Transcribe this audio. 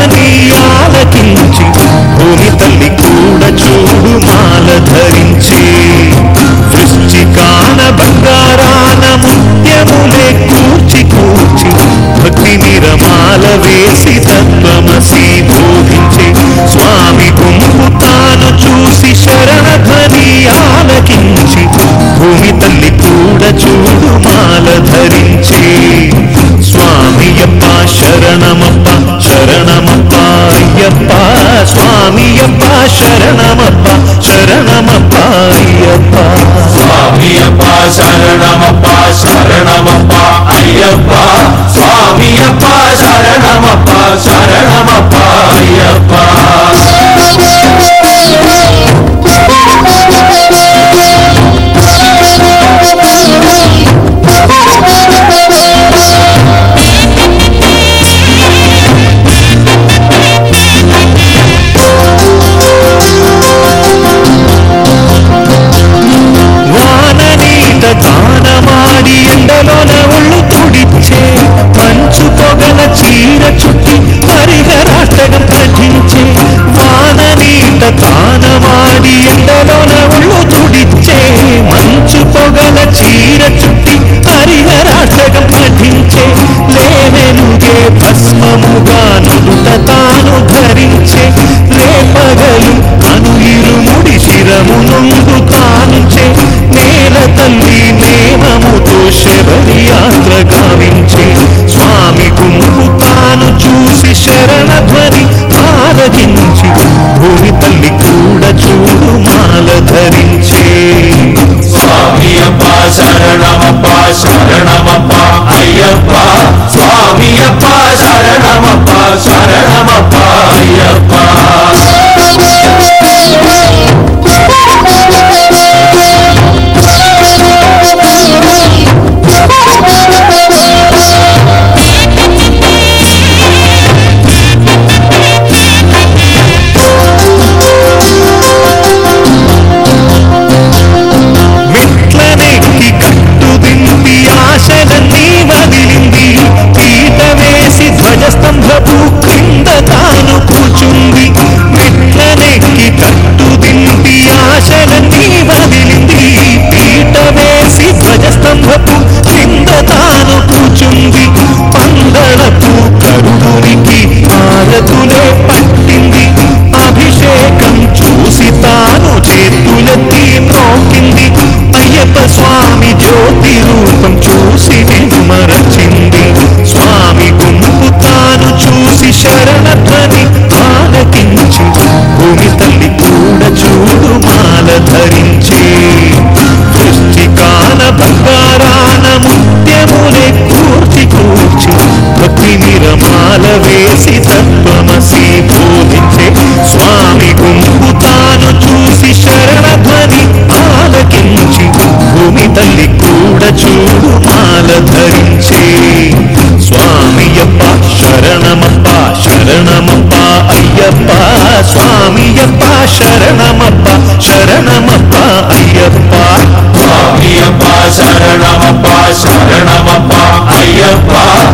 ధ్వని ఆలకించి భూమి తల్లి కూడా చూడు మాల ధరించి వృశ్చికాన బంగారాన ముత్యములే కూర్చి కూర్చి భక్తి నిరమాల వేసి తత్వమసి బోధించే స్వామి గుంపు తాను చూసి శరణ ధ్వని ఆలకించి భూమి తల్లి కూడా చూడు మాల ధరించి స్వామియప్ప శరణమప్ప శరణమప్ప అయ్యప్ప స్వామియప్ప శరణమప్ప శరణమప్ప అయ్యప్ప స్వామియప్ప శరణమప్ప శరణమప్ప అయ్యప్ప స్వామియప్ప శరణమప్ప శరణమప్ప అయ్యప్ప వాన నీట దానమాడి ఎండలోన ఒళ్ళు తుడిచే మంచు పొగల చీర చుట్టి హరిహరాష్టకం పఠించే వాన నీట దానమాడి ఎండలోన ఒళ్ళు తుడిచే మంచు పొగల చీర చుట్టి హరిహరాష్టకం పఠించే లేవెనుగే భస్మముగా నుదుట తాను ధరించే రేపగలు అను ఇరుముడి శిరము నుండు తానుచే నేల తల్లి నేమముతో శబరి యాత్ర గావించే స్వామి గుంపు తాను చూసి శరణ ధ్వని ఆరగించి భూమి తల్లి కూడా చూడు మాల ధరించే స్వామియప్ప శరణమప్ప శరణమప్ప అయ్యప్ప స్వామియప్ప శరణమప్ప శరణమప్ప అయ్యప్ప మెట్లనెక్కి కట్టు దింపి ఆశలన్నీ వదిలింది పీట వేసి ధ్వజస్తంభపు క్రింద తాను కూచుంది మెట్లనెక్కి కట్టు దింపి ఆశలన్నీ వదిలింది పీట వేసి ధ్వజస్తంభపు క్రింద తాను కూచుంది పందళపు కరుణునికి భారతులే పట్టింది అభిషేకం చూసి తాను చేతులెత్తి మ్రోకింది అయ్యప్ప స్వామి జ్యోతి రూపం చూసి నిమ్మరచింది స్వామి గుంపు తాను చూసి శరణ ధ్వని ఆలకించి భూమి తల్లి కూడా చూడు మాల ధరించి వృష్టికాన బంగారాన ముత్యములే కూర్చి కూర్చి భక్తి నిరమాల వేసి తత్వమసి బోధించే స్వామి గుంపు తాను చూసి శరణ ధ్వని ఆలకించి భూమి తల్లి కూడా చూడు మాల ధరించే స్వామియప్ప శరణమప్ప శరణమప్ప అయ్యప్ప స్వామియప్ప శరణమప్ప శరణమప్ప అయ్యప్ప స్వామియప్ప శరణమప్ప శరణమప్ప అయ్యప్ప